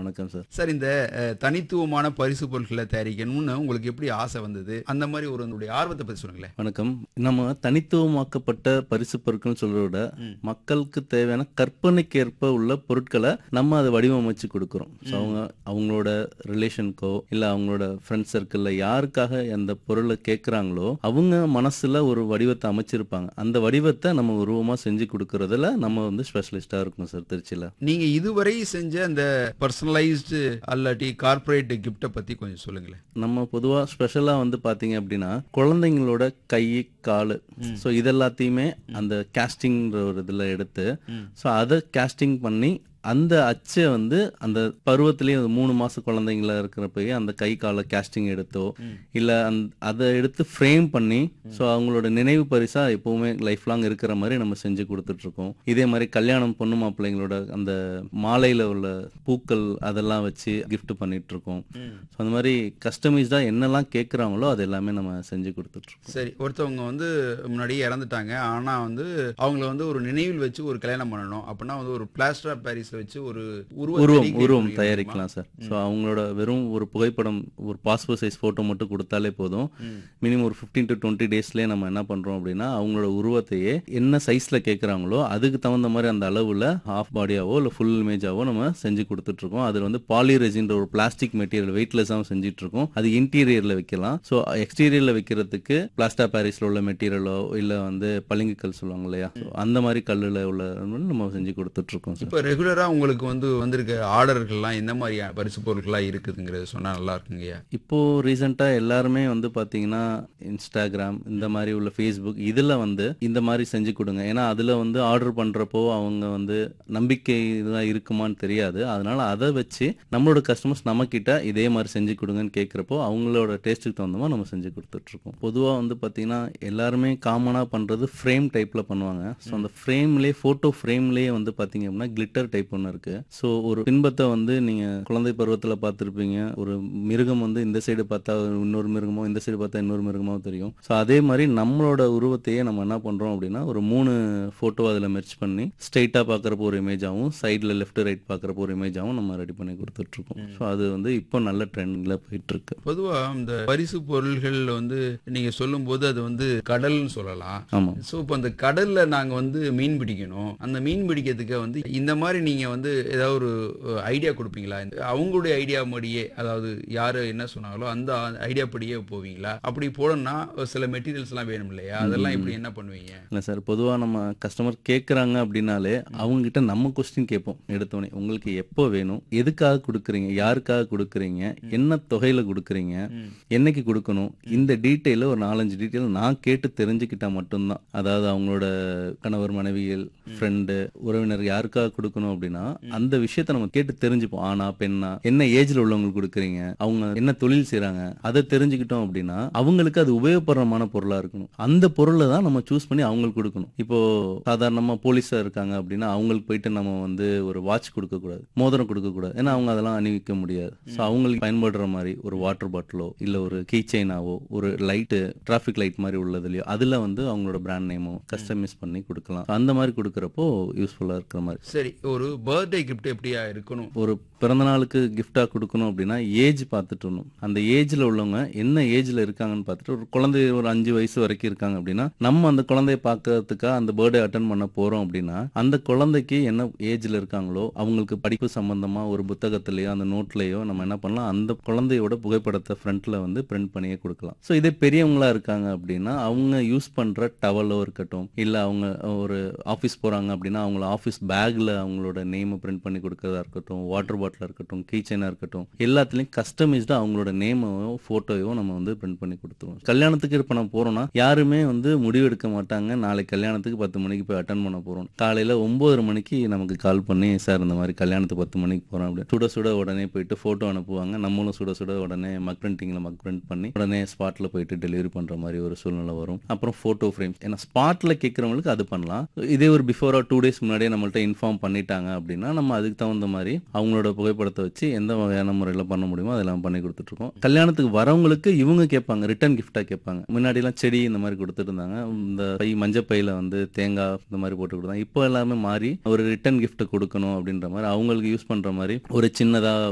வணக்கம் sir sir இந்த அஹ், தனித்துவமான பரிசு பொருட்களை தயாரிக்கணும்னு உங்களுக்கு எப்படி ஆசை வந்தது அந்த மாதிரி ஒரு உங்களுடைய ஆர்வத்தை பத்தி சொல்லுங்களேன் வணக்கம் நம்ம தனித்துவமாக்கப்பட்ட பரிசு பொருட்கள்னு சொல்றத விட மக்களுக்கு தேவையான கற்பனைக்கேற்ப உள்ள பொருட்களை நம்ம அதை வடிவமைச்சு கொடுக்குறோம் ஸோ அவங்க அவங்களோட ரிலேஷனுக்கோ இல்லை அவங்களோட ஃப்ரெண்ட் சர்க்கிளில் யாருக்காக அந்த பொருளை கேட்குறாங்களோ அவங்க மனசுல ஒரு வடிவத்தை அமைச்சிருப்பாங்க அந்த வடிவத்தை நம்ம உருவமாக செஞ்சு கொடுக்கறதுல நம்ம வந்து ஸ்பெஷலிஸ்டாக இருக்கோம் சார் திருச்சியில் நீங்க இதுவரை செஞ்ச அந்த பர்சனலைஸ்டு அல்லாட்டி கார்ப்பரேட் கிஃப்ட்டை பத்தி கொஞ்சம் சொல்லுங்களேன் நம்ம பொதுவாக ஸ்பெஷலாக வந்து பார்த்தீங்க அப்படின்னா குழந்தைங்களோட கை கால் ஸோ இதெல்லாத்தையுமே அந்த கேஸ்டிங்ன்ற ஒரு இதில் எடுத்து ஸோ அதை கேஸ்டிங் பண்ணி அந்த அச்சை வந்து அந்த பருவத்திலேயே அந்த மூணு மாச குழந்தைங்கள இருக்கிறப்பயே அந்த கை காலை கேஸ்டிங் எடுத்தோ இல்ல அந் அதை எடுத்து ஃப்ரேம் பண்ணி ஸோ அவங்களோட நினைவு பரிசா எப்பவுமே லைஃப் லாங் இருக்கிற மாதிரி நம்ம செஞ்சு கொடுத்துட்டு இருக்கோம் இதே மாதிரி கல்யாணம் பொண்ணு மாப்பிள்ளைங்களோட அந்த மாலையில உள்ள பூக்கள் அதெல்லாம் வச்சு gift பண்ணிட்டு இருக்கோம் ஸோ அந்த மாதிரி கஸ்டமைஸ்டா என்னெல்லாம் கேட்குறாங்களோ அது எல்லாமே நம்ம செஞ்சு கொடுத்துட்டு இருக்கோம் சரி ஒருத்தவங்க வந்து முன்னாடியே இறந்துட்டாங்க ஆனா வந்து அவங்கள வந்து ஒரு நினைவில் வச்சு ஒரு கல்யாணம் பண்ணணும் அப்படின்னா வந்து ஒரு பிளாஸ்டர் ஆஃப் பாரிஸ்ல வச்சு ஒரு உருவம் உருவம் create உருவம் பண்ணி தயாரிக்கலாம் சார் ஸோ அவங்களோட வெறும் ஒரு புகைப்படம் ஒரு பாஸ்போர்ட் சைஸ் ஃபோட்டோ மட்டும் கொடுத்தாலே போதும் மினிமம் ஒரு ஃபிஃப்டீன் டு டுவெண்ட்டி டேஸ்லேயே நம்ம என்ன பண்ணுறோம் அப்படின்னா அவங்களோட உருவத்தையே என்ன சைஸில் கேட்குறாங்களோ அதுக்கு தகுந்த மாதிரி அந்த அளவில் ஹாஃப் பாடியாவோ இல்லை ஃபுல் இமேஜாவோ நம்ம செஞ்சு கொடுத்துட்ருக்கோம் அதில் வந்து பாலிரெஜின்ற ஒரு பிளாஸ்டிக் மெட்டீரியல் வெயிட்லெஸ்ஸாகவும் செஞ்சுட்டு இருக்கோம் அது இன்டீரியரில் வைக்கலாம் ஸோ எக்ஸ்டீரியரில் வைக்கிறதுக்கு பிளாஸ்டா பாரிஸில் உள்ள மெட்டீரியலோ இல்லை வந்து பளிங்கு கல் சொல்லுவாங்க இல்லையா So அந்த மாதிரி கல்லில் உள்ள நம்ம செஞ்சு கொடுத்துட்ருக்கோம் சார் இப்போ ரெகுலரா உங்களுக்கு வந்து வந்திருக்க ஆர்டர்கள்லாம் எந்த மாதிரி பரிசு பொருட்கள்லாம் இருக்குதுங்கிறது சொன்னா நல்லா இருக்குங்கய்யா இப்போ ரீசெண்டா எல்லாருமே வந்து பாத்தீங்கன்னா இன்ஸ்டாகிராம் இந்த மாதிரி உள்ள ஃபேஸ்புக் இதுல வந்து இந்த மாதிரி செஞ்சு கொடுங்க ஏன்னா அதுல வந்து ஆர்டர் பண்றப்போ அவங்க வந்து நம்பிக்கை இதெல்லாம் இருக்குமான்னு தெரியாது அதனால அதை வச்சு நம்மளோட கஸ்டமர்ஸ் நம்ம கிட்ட இதே மாதிரி செஞ்சு கொடுங்கன்னு கேட்குறப்போ அவங்களோட டேஸ்ட்டுக்கு தகுந்த மாதிரி நம்ம செஞ்சு கொடுத்துட்டு இருக்கோம் பொதுவா வந்து பாத்தீங்கன்னா எல்லாருமே காமனா பண்றது ஃப்ரேம் டைப்ல பண்ணுவாங்க ஸோ அந்த ஃப்ரேம்லேயே போட்டோ ஃப்ரேம்லேயே வந்து பாத்தீங்க அப்படின்னா கிளிட்டர் டைப் ஒன்று இருக்கு ஸோ ஒரு பின்பத்தை வந்து நீங்க குழந்தை பருவத்தில் பார்த்துருப்பீங்க ஒரு மிருகம் வந்து இந்த சைடு பார்த்தா இன்னொரு மிருகமோ இந்த சைடு பார்த்தா இன்னொரு மிருகமோ தெரியும் ஸோ அதே மாதிரி நம்மளோட உருவத்தையே நம்ம என்ன பண்றோம் அப்படின்னா ஒரு மூணு போட்டோ அதில் மெர்ச் பண்ணி ஸ்ட்ரைட்டாக பார்க்குறப்போ ஒரு இமேஜாகவும் சைடில் லெஃப்ட் ரைட் பார்க்குறப்போ ஒரு இமேஜாகவும் நம்ம ரெடி பண்ணி கொடுத்துட்டு இருக்கோம் ஸோ அது வந்து இப்போ நல்ல ட்ரெண்டில் போயிட்டு இருக்கு பொதுவா இந்த பரிசு பொருள்கள் வந்து நீங்க சொல்லும்போது அது வந்து கடல்னு சொல்லலாம் ஆமாம் ஸோ இப்போ அந்த கடல்ல நாங்க வந்து மீன் பிடிக்கணும் அந்த மீன் பிடிக்கிறதுக்கு வந்து இந்த மாதிரி நீங்க வந்து ஏதாவது ஒரு ஐடியா கொடுப்பீங்களா இந்த- அவங்களுடைய ஐடியா படியே அதாவது யாரு என்ன சொன்னாங்களோ அந்த ஐடியா படியே போவீங்களா அப்படி போடணும்னா சில மெட்டீரியல்ஸ் எல்லாம் வேணும் இல்லையா அதெல்லாம் இப்படி என்ன பண்ணுவீங்க இல்லை சார் பொதுவாக நம்ம கஸ்டமர் கேட்குறாங்க அப்படின்னாலே அவங்ககிட்ட நம்ம கொஸ்டின் கேட்போம் எடுத்தோடனே உங்களுக்கு எப்போ வேணும் எதுக்காக கொடுக்குறீங்க யாருக்காக கொடுக்குறீங்க என்ன தொகையில் கொடுக்குறீங்க என்னைக்கு கொடுக்கணும் இந்த டீட்டெயில ஒரு நாலஞ்சு டீட்டெயில் நான் கேட்டு தெரிஞ்சுக்கிட்டா மட்டும்தான் அதாவது அவங்களோட கணவர் மனைவிகள் ஃப்ரெண்டு உறவினர் யாருக்காக கொடுக்கணும் அப்படின்னா அந்த விஷயத்த நம்ம கேட்டு தெரிஞ்சுப்போம் ஆனா பெண்ணா என்ன ஏஜ்ல உள்ளவங்களுக்கு கொடுக்குறீங்க அவங்க என்ன தொழில் செய்றாங்க அதை தெரிஞ்சுக்கிட்டோம் அப்படின்னா அவங்களுக்கு அது உபயோகப்படுறமான பொருளா இருக்கணும் அந்த பொருளை தான் நம்ம சூஸ் பண்ணி அவங்களுக்கு கொடுக்கணும் இப்போ சாதாரணமா போலீஸா இருக்காங்க அப்படின்னா அவங்களுக்கு போயிட்டு நம்ம வந்து ஒரு வாட்ச் கொடுக்க கூடாது மோதிரம் கொடுக்க கூடாது ஏன்னா அவங்க அதெல்லாம் அணிவிக்க முடியாது ஸோ அவங்களுக்கு பயன்படுற மாதிரி ஒரு வாட்டர் பாட்டிலோ இல்ல ஒரு கீ செயினாவோ ஒரு லைட்டு டிராஃபிக் லைட் மாதிரி உள்ளதுலயோ அதுல வந்து அவங்களோட பிராண்ட் நேமோ கஸ்டமைஸ் பண்ணி கொடுக்கலாம் அந்த மாதிரி கொடுக்கறப்போ யூஸ்ஃபுல்லா இருக்கிற மாதிரி சரி ஒரு பர்த்டே கிஃப்ட் எப்படியா இருக்கணும் ஒரு பிறந்த நாளுக்கு gift-ஆ கொடுக்கணும் அப்படின்னா ஏஜ் பார்த்துட்டு வரணும் அந்த ஏஜ்ல உள்ளவங்க என்ன ஏஜ்ல இருக்காங்கன்னு பார்த்துட்டு ஒரு குழந்தை ஒரு அஞ்சு வயசு வரைக்கும் இருக்காங்க அப்படின்னா நம்ம அந்த குழந்தைய பார்க்கறதுக்காக அந்த பர்த்டே அட்டன் பண்ண போறோம் அப்படின்னா அந்த குழந்தைக்கு என்ன ஏஜ்ல இருக்காங்களோ அவங்களுக்கு படிப்பு சம்பந்தமா ஒரு புத்தகத்திலேயோ அந்த நோட்லயோ நம்ம என்ன பண்ணலாம் அந்த குழந்தையோட புகைப்படத்தை ஃப்ரண்ட்ல வந்து பிரிண்ட் பண்ணியே கொடுக்கலாம் ஸோ இதே பெரியவங்களா இருக்காங்க அப்படின்னா அவங்க யூஸ் பண்ற டவலோ இருக்கட்டும் இல்ல அவங்க ஒரு ஆஃபீஸ் போறாங்க அப்படின்னா அவங்கள ஆஃபீஸ் பேக்ல அவங்களோட நேமை பிரிண்ட் பண்ணி கொடுக்கறதா இருக்கட்டும் வாட்டர் பாட்டிலா இருக்கட்டும் கீச்சனா இருக்கட்டும் எல்லாத்துலயும் கஸ்டமைஸ்டா அவங்களோட நேமையோ போட்டோயோ நம்ம வந்து பிரிண்ட் பண்ணி கொடுத்துருவோம் கல்யாணத்துக்கு இப்ப நம்ம போறோம்னா யாருமே வந்து முடிவு எடுக்க மாட்டாங்க நாளைக்கு கல்யாணத்துக்கு பத்து மணிக்கு போய் அட்டன் பண்ண போறோம் காலையில ஒன்பதரை மணிக்கு நமக்கு கால் பண்ணி சார் இந்த மாதிரி கல்யாணத்துக்கு பத்து மணிக்கு போறோம் அப்படின்னு சுட சுட உடனே போயிட்டு போட்டோ அனுப்புவாங்க நம்மளும் சுட சுட உடனே மக் பிரிண்டிங்ல மக் பிரிண்ட் பண்ணி உடனே ஸ்பாட்ல போயிட்டு டெலிவரி பண்ற மாதிரி ஒரு சூழ்நிலை வரும் அப்புறம் போட்டோ ஃப்ரேம் ஏன்னா ஸ்பாட்ல கேட்கறவங்களுக்கு அது பண்ணலாம் இதே ஒரு பிஃபோரா டூ டேஸ் முன்னாடியே நம்மள்ட்ட இன்ஃபார்ம் பண்ணிட்டாங்க அப்படின்னா நம்ம அதுக்கு தகுந்த மாதிரி அவங்களோட புகைப்படத்தை வச்சு எந்த வகையான முறையில் பண்ண முடியுமோ அதெல்லாம் பண்ணி கொடுத்துட்டு இருக்கோம் கல்யாணத்துக்கு வரவங்களுக்கு இவங்க கேட்பாங்க ரிட்டர்ன் கிஃப்டா கேட்பாங்க முன்னாடி எல்லாம் செடி இந்த மாதிரி கொடுத்துட்டு இருந்தாங்க இந்த பை மஞ்சள் பையில வந்து தேங்காய் இந்த மாதிரி போட்டு கொடுத்தாங்க இப்போ எல்லாமே மாறி ஒரு ரிட்டர்ன் gift கொடுக்கணும் அப்படின்ற மாதிரி அவங்களுக்கு யூஸ் பண்ற மாதிரி ஒரு சின்னதா